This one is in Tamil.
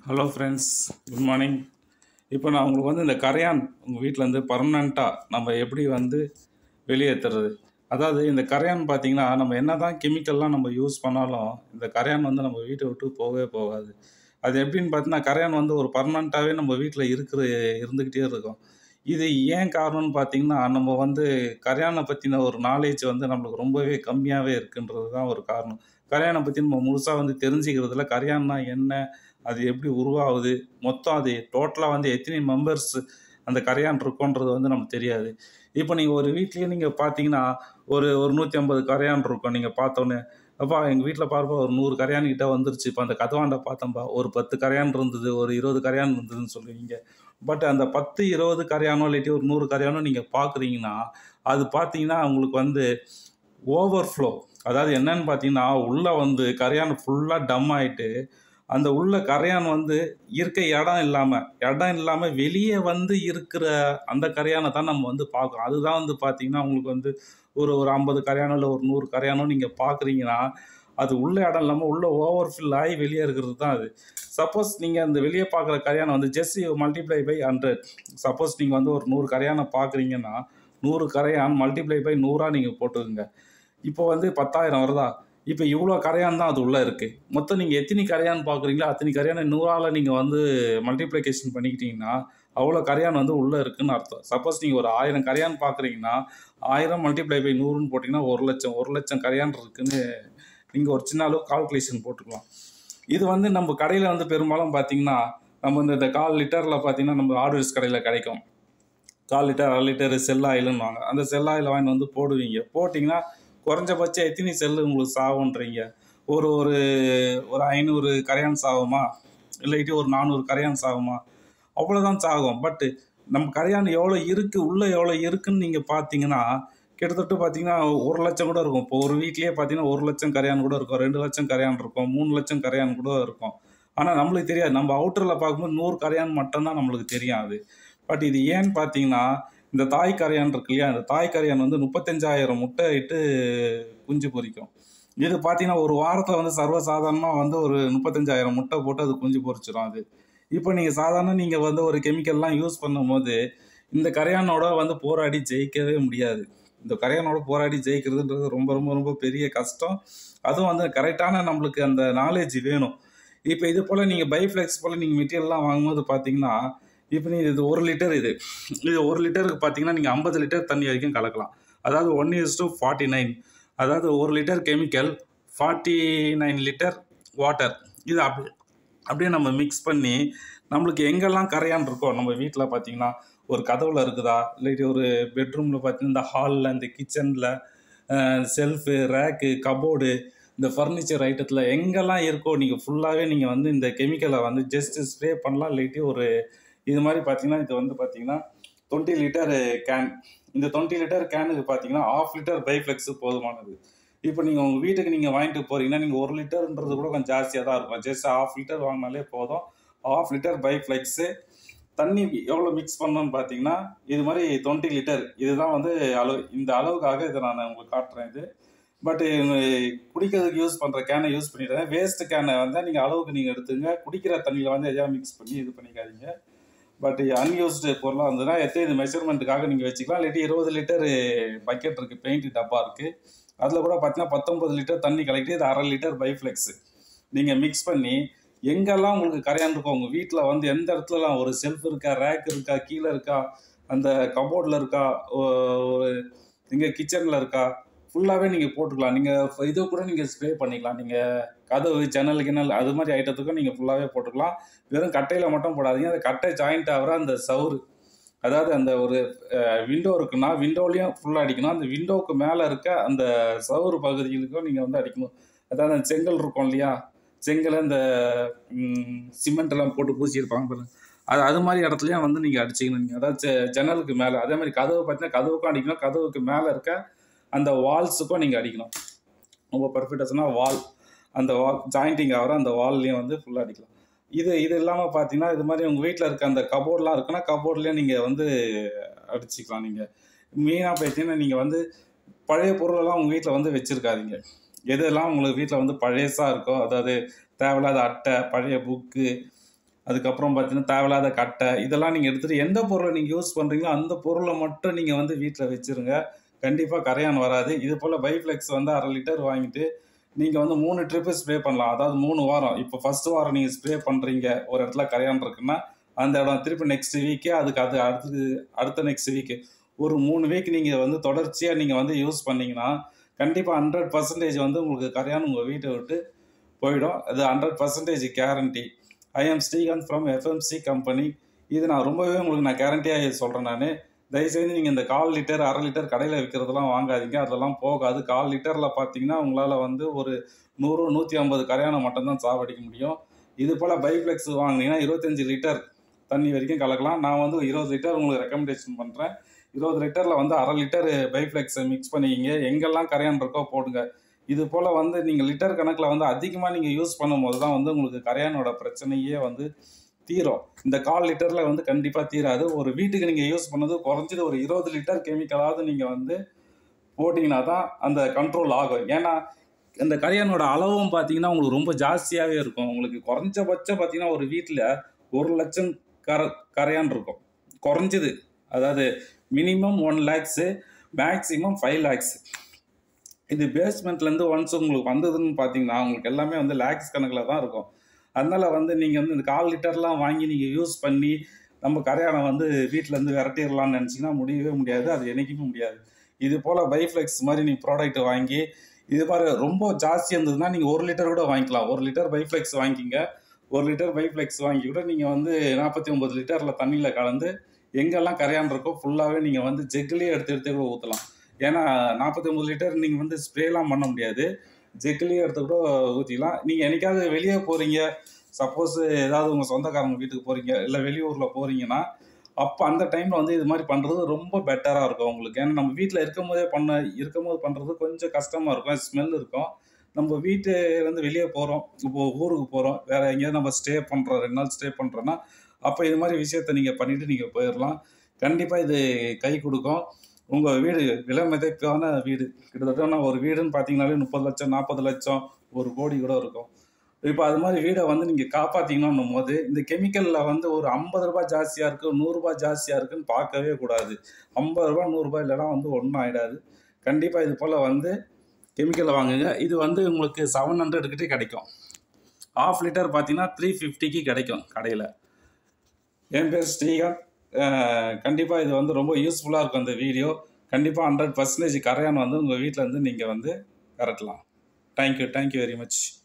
ஹலோ ஃப்ரெண்ட்ஸ் குட் மார்னிங் இப்போ நான் உங்களுக்கு வந்து இந்த கரையான் உங்கள் வீட்டிலேருந்து பர்மனண்ட்டாக நம்ம எப்படி வந்து வெளியேற்றுறது அதாவது இந்த கரையான் பார்த்தீங்கன்னா நம்ம என்ன தான் கெமிக்கல்லாம் நம்ம யூஸ் பண்ணாலும் இந்த கரையான் வந்து நம்ம வீட்டை விட்டு போகவே போகாது அது எப்படின்னு பார்த்தீங்கன்னா கரையான் வந்து ஒரு பர்மனண்ட்டாகவே நம்ம வீட்டில் இருக்கிற இருந்துக்கிட்டே இருக்கும் இது ஏன் காரணம்னு பார்த்தீங்கன்னா நம்ம வந்து கரையானை பற்றின ஒரு நாலேஜ் வந்து நம்மளுக்கு ரொம்பவே கம்மியாகவே இருக்குன்றது தான் ஒரு காரணம் கரையானை பற்றி நம்ம முழுசாக வந்து தெரிஞ்சுக்கிறதுல கரையான்னா என்ன அது எப்படி உருவாகுது மொத்தம் அது டோட்டலாக வந்து எத்தனை மெம்பர்ஸ் அந்த கரையான் இருக்கோன்றது வந்து நமக்கு தெரியாது இப்போ நீங்கள் ஒரு வீட்லேயே நீங்கள் பார்த்தீங்கன்னா ஒரு ஒரு நூற்றி ஐம்பது கரையான் இருக்கும் நீங்கள் பார்த்தோன்னே அப்பா எங்கள் வீட்டில் பார்ப்பா ஒரு நூறு கரையான் கிட்ட வந்துருச்சு இப்போ அந்த கதவாண்ட பார்த்தோம்பா ஒரு பத்து கரையான் இருந்தது ஒரு இருபது கரையான் இருந்ததுன்னு சொல்லுவீங்க பட் அந்த பத்து இருபது கரையானோ இல்லாட்டி ஒரு நூறு கரையானோ நீங்கள் பார்க்குறீங்கன்னா அது பார்த்தீங்கன்னா உங்களுக்கு வந்து ஓவர்ஃப்ளோ அதாவது என்னன்னு பார்த்தீங்கன்னா உள்ளே வந்து கரையான் ஃபுல்லாக டம் ஆயிட்டு அந்த உள்ள கரையான் வந்து இருக்க இடம் இல்லாமல் இடம் இல்லாமல் வெளியே வந்து இருக்கிற அந்த கரையானை தான் நம்ம வந்து பார்க்குறோம் அதுதான் வந்து பார்த்தீங்கன்னா உங்களுக்கு வந்து ஒரு ஒரு ஐம்பது கரையானோ இல்லை ஒரு நூறு கரையானோ நீங்கள் பார்க்குறீங்கன்னா அது உள்ள இடம் இல்லாமல் உள்ள ஓவர்ஃபில் ஆகி வெளியே இருக்கிறது தான் அது சப்போஸ் நீங்கள் அந்த வெளியே பார்க்குற கரையானை வந்து just multiply by hundred suppose நீங்கள் வந்து ஒரு நூறு கரையானை பார்க்குறீங்கன்னா நூறு கரையான் மல்டிப்ளை பை நூறாக நீங்கள் போட்டுக்கோங்க இப்போ வந்து பத்தாயிரம் வருதா இப்போ இவ்வளோ கரையான் தான் அது உள்ளே இருக்குது மொத்தம் நீங்கள் எத்தனை கரையான் பார்க்குறீங்களோ அத்தனை கரையானை நூறால் நீங்கள் வந்து மல்டிப்ளிகேஷன் பண்ணிக்கிட்டீங்கன்னா அவ்வளோ கரையான் வந்து உள்ளே இருக்குன்னு அர்த்தம் சப்போஸ் நீங்கள் ஒரு ஆயிரம் கரையான் பார்க்குறீங்கன்னா ஆயிரம் மல்டிப்ளை பை நூறுன்னு போட்டிங்கன்னா ஒரு லட்சம் ஒரு லட்சம் கரையான் இருக்குன்னு நீங்கள் ஒரு சின்ன அளவு கால்குலேஷன் போட்டுக்கலாம் இது வந்து நம்ம கடையில் வந்து பெரும்பாலும் பார்த்தீங்கன்னா நம்ம இந்த இந்த கால் லிட்டரில் பார்த்தீங்கன்னா நம்ம ஆர்டர்ஸ் கடையில் கிடைக்கும் கால் லிட்டர் அரை லிட்டர் செல் ஆயிலுன்னு வாங்க அந்த செல் ஆயில் வாங்கி வந்து போடுவீங்க போட்டிங்கன்னா குறைஞ்சபட்சம் எத்தனை செல்லு உங்களுக்கு சாகுன்றீங்க ஒரு ஒரு ஒரு ஐநூறு கரையான் சாகுமா இல்லாட்டி ஒரு நானூறு கரையான் சாகுமா அவ்வளோதான் சாகும் பட்டு நம்ம கரையான் எவ்வளோ இருக்குது உள்ளே எவ்வளோ இருக்குன்னு நீங்கள் பார்த்தீங்கன்னா கிட்டத்தட்ட பார்த்தீங்கன்னா ஒரு லட்சம் கூட இருக்கும் இப்போ ஒரு வீட்லேயே பார்த்தீங்கன்னா ஒரு லட்சம் கரையான் கூட இருக்கும் ரெண்டு லட்சம் கரையான் இருக்கும் மூணு லட்சம் கரையான் கூட இருக்கும் ஆனால் நம்மளுக்கு தெரியாது நம்ம அவுட்டரில் பார்க்கும்போது நூறு கரையான் மட்டும்தான் நம்மளுக்கு தெரியும் அது பட் இது ஏன்னு பார்த்தீங்கன்னா இந்த தாய் கரையான் இருக்கு இல்லையா இந்த தாய் கரையான் வந்து முப்பத்தஞ்சாயிரம் முட்டை இட்டு குஞ்சு பொரிக்கும் இது பார்த்தீங்கன்னா ஒரு வாரத்தில் வந்து சர்வசாதாரணமாக வந்து ஒரு முப்பத்தஞ்சாயிரம் முட்டை போட்டு அது குஞ்சு பொரிச்சிடும் அது இப்போ நீங்கள் சாதாரண நீங்கள் வந்து ஒரு கெமிக்கல்லாம் யூஸ் பண்ணும்போது இந்த கரையானோட வந்து போராடி ஜெயிக்கவே முடியாது இந்த கரையானோட போராடி ஜெயிக்கிறதுன்றது ரொம்ப ரொம்ப ரொம்ப பெரிய கஷ்டம் அதுவும் வந்து கரெக்டான நம்மளுக்கு அந்த நாலேஜ் வேணும் இப்போ இது போல் நீங்கள் பைஃப்ளெக்ஸ் போல் நீங்கள் மெட்டீரியல்லாம் வாங்கும்போது பார்த்தீங்கன்னா இப்போ நீ இது ஒரு லிட்டர் இது இது ஒரு லிட்டருக்கு பார்த்தீங்கன்னா நீங்கள் ஐம்பது லிட்டர் தண்ணி வரைக்கும் கலக்கலாம் அதாவது one years to forty nine அதாவது ஒரு litre chemical forty nine litre water இது அப்படி அப்படியே நம்ம மிக்ஸ் பண்ணி நம்மளுக்கு எங்கெல்லாம் கரையான் இருக்கோ நம்ம வீட்டில் பார்த்தீங்கன்னா ஒரு கதவுல இருக்குதா இல்லாட்டி ஒரு பெட்ரூமில் பார்த்தீங்கன்னா இந்த ஹாலில் இந்த கிச்சனில் செல்ஃபு ரேக்கு கபோர்டு இந்த ஃபர்னிச்சர் ஐட்டத்தில் எங்கெல்லாம் இருக்கோ நீங்கள் ஃபுல்லாகவே நீங்கள் வந்து இந்த கெமிக்கலை வந்து ஜஸ்ட் ஸ்ப்ரே பண்ணலாம் இல்லாட்டி ஒரு இது மாதிரி பார்த்தீங்கன்னா இது வந்து பார்த்தீங்கன்னா டுவெண்ட்டி லிட்டர் கேன் இந்த டுவெண்ட்டி லிட்டர் கேனுக்கு பார்த்தீங்கன்னா ஆஃப் லிட்டர் பைஃப்ளெக்ஸு போதுமானது இப்போ நீங்கள் உங்கள் வீட்டுக்கு நீங்கள் வாங்கிட்டு போகிறீங்கன்னா நீங்கள் ஒரு லிட்டர்ன்றது கூட கொஞ்சம் ஜாஸ்தியாக தான் இருக்கும் ஜஸ்ட் ஆஃப் லிட்டர் வாங்கினாலே போதும் ஆஃப் லிட்டர் பைஃப்ளெக்ஸு தண்ணி எவ்வளோ மிக்ஸ் பண்ணணும்னு பார்த்தீங்கன்னா இது மாதிரி டுவெண்ட்டி லிட்டர் இதுதான் வந்து அளவு இந்த அளவுக்காக இதை நான் உங்களுக்கு காட்டுறேன் இது பட்டு குடிக்கிறதுக்கு யூஸ் பண்ணுற கேனை யூஸ் பண்ணிடுறேன் வேஸ்ட் கேனை வந்து நீங்கள் அளவுக்கு நீங்கள் எடுத்துங்க குடிக்கிற தண்ணியில் வந்து எதாவது மிக்ஸ் பண்ணி இது பண்ணிக்காதீங்க பட் அன்யூஸ்டு பொருளாக இருந்ததுன்னா எத்தனை இது மெஷர்மெண்ட்டுக்காக நீங்கள் வச்சுக்கலாம் இல்லாட்டி இருபது லிட்டர் பக்கெட் இருக்குது பெயிண்ட் டப்பா இருக்குது அதில் கூட பார்த்தீங்கன்னா பத்தொம்பது லிட்டர் தண்ணி கலெக்டி இது அரை லிட்டர் பைஃப்ளெக்ஸு நீங்கள் மிக்ஸ் பண்ணி எங்கெல்லாம் உங்களுக்கு கரையான் இருக்கோ உங்கள் வீட்டில் வந்து எந்த இடத்துலலாம் ஒரு செல்ஃப் இருக்கா ரேக் இருக்கா கீழே இருக்கா அந்த கபோர்டில் இருக்கா ஒரு இங்கே கிச்சனில் இருக்கா ஃபுல்லாகவே நீங்கள் போட்டுக்கலாம் நீங்கள் இது கூட நீங்கள் ஸ்ப்ரே பண்ணிக்கலாம் நீங்கள் கதவு ஜன்னல் கிணல் அது மாதிரி ஐட்டத்துக்கும் நீங்கள் ஃபுல்லாகவே போட்டுக்கலாம் வெறும் கட்டையில் மட்டும் போடாதீங்க அந்த கட்டை ஜாயிண்ட் ஆகிற அந்த சவுறு அதாவது அந்த ஒரு விண்டோ இருக்குன்னா விண்டோலையும் ஃபுல்லாக அடிக்கணும் அந்த விண்டோவுக்கு மேலே இருக்க அந்த சவுறு பகுதிகளுக்கும் நீங்கள் வந்து அடிக்கணும் அதாவது அந்த செங்கல் இருக்கும் இல்லையா செங்கல் இந்த சிமெண்ட் எல்லாம் போட்டு பூசியிருப்பாங்க பாருங்க அது அது மாதிரி இடத்துலையும் வந்து நீங்கள் அடிச்சிக்கணும் நீங்கள் அதாவது ஜன்னலுக்கு மேலே அதே மாதிரி கதவு பார்த்தீங்கன்னா கதவுக்கும் அடிக்கணும் கதவுக்கு மேலே இருக்க அந்த வால்ஸுக்கும் நீங்கள் அடிக்கணும் ரொம்ப பர்ஃபெக்டாக சொன்னால் வால் அந்த வால் ஜாயிண்டிங் ஆகிற அந்த வால்லையும் வந்து ஃபுல்லாக அடிக்கலாம் இது இது இல்லாமல் பார்த்தீங்கன்னா இது மாதிரி உங்கள் வீட்டில் இருக்க அந்த கபோர்ட்லாம் இருக்குன்னா கபோர்ட்லேயே நீங்கள் வந்து அடிச்சுக்கலாம் நீங்கள் மெயினாக பார்த்தீங்கன்னா நீங்கள் வந்து பழைய பொருளெல்லாம் உங்கள் வீட்டில் வந்து வச்சுருக்காதீங்க எதெல்லாம் உங்களுக்கு வீட்டில் வந்து பழையசாக இருக்கோ அதாவது தேவையில்லாத அட்டை பழைய புக்கு அதுக்கப்புறம் பார்த்தீங்கன்னா தேவையில்லாத கட்டை இதெல்லாம் நீங்கள் எடுத்துகிட்டு எந்த பொருளை நீங்கள் யூஸ் பண்ணுறீங்களோ அந்த பொருளை மட்டும் நீங்கள் வந்து வீட்டில் வச்சுருங்க கண்டிப்பாக கரையான் வராது இது போல் பைஃப்ளெக்ஸ் வந்து அரை லிட்டர் வாங்கிட்டு நீங்கள் வந்து மூணு ட்ரிப்பு ஸ்ப்ரே பண்ணலாம் அதாவது மூணு வாரம் இப்போ ஃபர்ஸ்ட் வாரம் நீங்கள் ஸ்ப்ரே பண்ணுறீங்க ஒரு இடத்துல கரையான் இருக்குன்னா அந்த இடம் திருப்பி நெக்ஸ்ட் வீக்கே அதுக்கு அது அடுத்து அடுத்த நெக்ஸ்ட் வீக்கு ஒரு மூணு வீக் நீங்கள் வந்து தொடர்ச்சியாக நீங்கள் வந்து யூஸ் பண்ணீங்கன்னா கண்டிப்பாக ஹண்ட்ரட் பர்சன்டேஜ் வந்து உங்களுக்கு கரையான் உங்கள் வீட்டை விட்டு போயிடும் அது hundred percentage guarantee I am Srikanth from FMC company இது நான் ரொம்பவே உங்களுக்கு நான் கேரண்டியாக சொல்கிறேன் நான் தயவுசெய்து நீங்கள் இந்த கால் லிட்டர் அரை லிட்டர் கடையில் விற்கிறதெல்லாம் வாங்காதீங்க அதெல்லாம் போகாது கால் லிட்டரில் பார்த்தீங்கன்னா உங்களால் வந்து ஒரு நூறு நூற்றி ஐம்பது கரையானம் மட்டும்தான் சாவடிக்க முடியும் இது போல் பைப்ளெக்ஸ் வாங்கினீங்கன்னா இருபத்தஞ்சி லிட்டர் தண்ணி வரைக்கும் கலக்கலாம் நான் வந்து இருபது லிட்டர் உங்களுக்கு ரெக்கமெண்டேஷன் பண்ணுறேன் இருபது லிட்டரில் வந்து அரை லிட்டர் பைப்ளெக்ஸை மிக்ஸ் பண்ணிக்கிங்க எங்கெல்லாம் கரையான் இருக்கோ போடுங்க இது போல் வந்து நீங்கள் லிட்டர் கணக்கில் வந்து அதிகமாக நீங்கள் யூஸ் பண்ணும்போது தான் வந்து உங்களுக்கு கரையானோட பிரச்சனையே வந்து தீரும் இந்த கால் லிட்டரில் வந்து கண்டிப்பாக தீராது ஒரு வீட்டுக்கு நீங்கள் யூஸ் பண்ணது குறைஞ்சது ஒரு இருபது லிட்டர் கெமிக்கலாவது நீங்கள் வந்து போட்டிங்கன்னா தான் அந்த கண்ட்ரோல் ஆகும் ஏன்னா இந்த கரையானோட அளவும் பார்த்தீங்கன்னா உங்களுக்கு ரொம்ப ஜாஸ்தியாகவே இருக்கும் உங்களுக்கு குறைஞ்சபட்சம் பார்த்தீங்கன்னா ஒரு வீட்டில் ஒரு லட்சம் கர கரையான் இருக்கும் குறைஞ்சது அதாவது minimum one lakhs maximum five lakhs இது பேஸ்மெண்ட்லேருந்து ஒன்ஸ் உங்களுக்கு வந்ததுன்னு பார்த்தீங்கன்னா உங்களுக்கு எல்லாமே வந்து லேக்ஸ் கணக்கில் தான் இருக்கும் அதனால் வந்து நீங்கள் வந்து இந்த கால் லிட்டர்லாம் வாங்கி நீங்கள் யூஸ் பண்ணி நம்ம கரையானை வந்து வீட்டிலேருந்து விரட்டிடலாம்னு நினச்சிங்கன்னா முடியவே முடியாது அது என்றைக்குமே முடியாது இது போல் பைஃப்ளெக்ஸ் மாதிரி நீங்கள் ப்ராடக்ட் வாங்கி இது மாதிரி ரொம்ப ஜாஸ்தி இருந்ததுன்னா நீங்கள் ஒரு லிட்டர் கூட வாங்கிக்கலாம் ஒரு லிட்டர் பைஃப்ளெக்ஸ் வாங்கிக்கிங்க ஒரு லிட்டர் பைஃப்ளெக்ஸ் வாங்கி கூட நீங்கள் வந்து நாற்பத்தி ஒம்பது லிட்டரில் தண்ணியில் கலந்து எங்கெல்லாம் கரையான் இருக்கோ ஃபுல்லாகவே நீங்கள் வந்து ஜெக்கிலே எடுத்து எடுத்து கூட ஊற்றலாம் ஏன்னா நாற்பத்தி ஒம்பது லிட்டர் நீங்கள் வந்து ஸ்ப்ரேலாம் பண்ண முடியாது ஜெக்கிலே எடுத்து கூட ஊற்றிக்கலாம் நீங்கள் என்னைக்காவது வெளியே போகிறீங்க சப்போஸ் ஏதாவது உங்கள் சொந்தக்காரங்க வீட்டுக்கு போகிறீங்க இல்லை வெளியூரில் போகிறீங்கன்னா அப்போ அந்த டைமில் வந்து இது மாதிரி பண்ணுறது ரொம்ப பெட்டராக இருக்கும் உங்களுக்கு ஏன்னா நம்ம வீட்டில் இருக்கும் போதே பண்ண இருக்கும் போது பண்ணுறது கொஞ்சம் கஷ்டமாக இருக்கும் ஸ்மெல் இருக்கும் நம்ம வீட்டுலேருந்து வெளியே போகிறோம் இப்போ ஊருக்கு போகிறோம் வேறு எங்கேயாவது நம்ம ஸ்டே பண்ணுறோம் ரெண்டு நாள் ஸ்டே பண்ணுறோன்னா அப்போ இது மாதிரி விஷயத்த நீங்கள் பண்ணிவிட்டு நீங்கள் போயிடலாம் கண்டிப்பாக இது கை கொடுக்கும் உங்கள் வீடு விலை மதிப்பான வீடு கிட்டத்தட்ட நான் ஒரு வீடுன்னு பார்த்தீங்கனாலே முப்பது லட்சம் நாற்பது லட்சம் ஒரு கோடி கூட இருக்கும் இப்போ அது மாதிரி வீடை வந்து நீங்கள் காப்பாற்றிக்கணும் போது இந்த கெமிக்கலில் வந்து ஒரு ஐம்பது ரூபாய் ஜாஸ்தியாக இருக்குது நூறுரூபா ஜாஸ்தியாக இருக்குன்னு பார்க்கவே கூடாது ஐம்பது ரூபா நூறுரூபா இல்லைனா வந்து ஒன்றும் ஆகிடாது கண்டிப்பாக இது போல் வந்து கெமிக்கலை வாங்குங்க இது வந்து உங்களுக்கு செவன் ஹண்ட்ரடுக்கிட்டே கிடைக்கும் ஆஃப் லிட்டர் பார்த்தீங்கன்னா த்ரீ ஃபிஃப்டிக்கு கிடைக்கும் கடையில் என் பேர் ஸ்ரீகாந்த் கண்டிப்பாக இது வந்து ரொம்ப யூஸ்ஃபுல்லாக இருக்கும் அந்த வீடியோ கண்டிப்பாக ஹண்ட்ரட் பர்சன்டேஜ் கரையான் வந்து உங்கள் வீட்டில் இருந்து நீங்கள் வந்து கரட்டலாம் தேங்க்யூ தேங்க்யூ வெரி மச்